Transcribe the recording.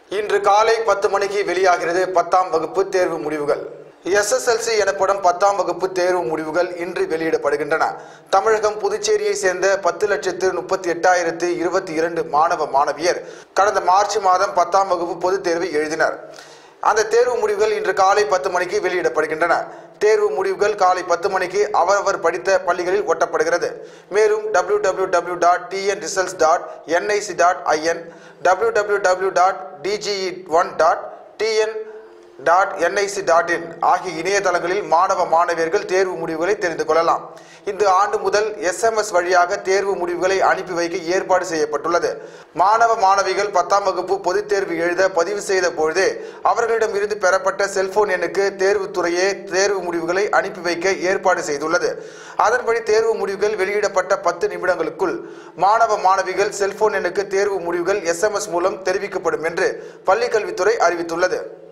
இன்று காலை பத்து மணிக்கு வெளியாகிறது பத்தாம் வகுப்பு தேர்வு முடிவுகள் எஸ்எஸ்எல்சி எனப்படும் பத்தாம் வகுப்பு தேர்வு முடிவுகள் இன்று வெளியிடப்படுகின்றன தமிழகம் புதுச்சேரியை சேர்ந்த பத்து லட்சத்து முப்பத்தி எட்டாயிரத்து இருபத்தி இரண்டு மாணவ மாணவியர் கடந்த மார்ச் மாதம் பத்தாம் வகுப்பு பொதுத் தேர்வை எழுதினர் அந்த தேர்வு முடிவுகள் இன்று காலை பத்து மணிக்கு வெளியிடப்படுகின்றன தேர்வு முடிவுகள் காலை பத்து மணிக்கு அவரவர் படித்த பள்ளிகளில் ஒட்டப்படுகிறது மேலும் W W W dot TN results dot NIC dot IN W W W dot DGE one dot TN dot NIC dot in ஆகிய இணையதளங்களில் மாணவ மாணவியர்கள் தேர்வு முடிவுகளை தெரிந்து கொள்ளலாம் இந்த ஆண்டு முதல் எஸ்எம்எஸ் வழியாக தேர்வு முடிவுகளை அனுப்பி வைக்க ஏற்பாடு செய்யப்பட்டுள்ளது மாணவ மாணவிகள் பத்தாம் வகுப்பு பொதுத் தேர்வு எழுத பதிவு செய்த பொழுதே அவர்களிடம் இருந்து பெறப்பட்ட செல்போன் எண்ணுக்கு தேர்வுத்துறையே தேர்வு முடிவுகளை அனுப்பி வைக்க ஏற்பாடு செய்துள்ளது அதன்படி தேர்வு முடிவுகள் வெளியிடப்பட்ட பத்து நிமிடங்களுக்குள் மாணவ மாணவிகள் செல்போன் எண்ணுக்கு தேர்வு முடிவுகள் எஸ்எம்எஸ் மூலம் தெரிவிக்கப்படும் என்று பள்ளிக்கல்வித்துறை அறிவித்துள்ளது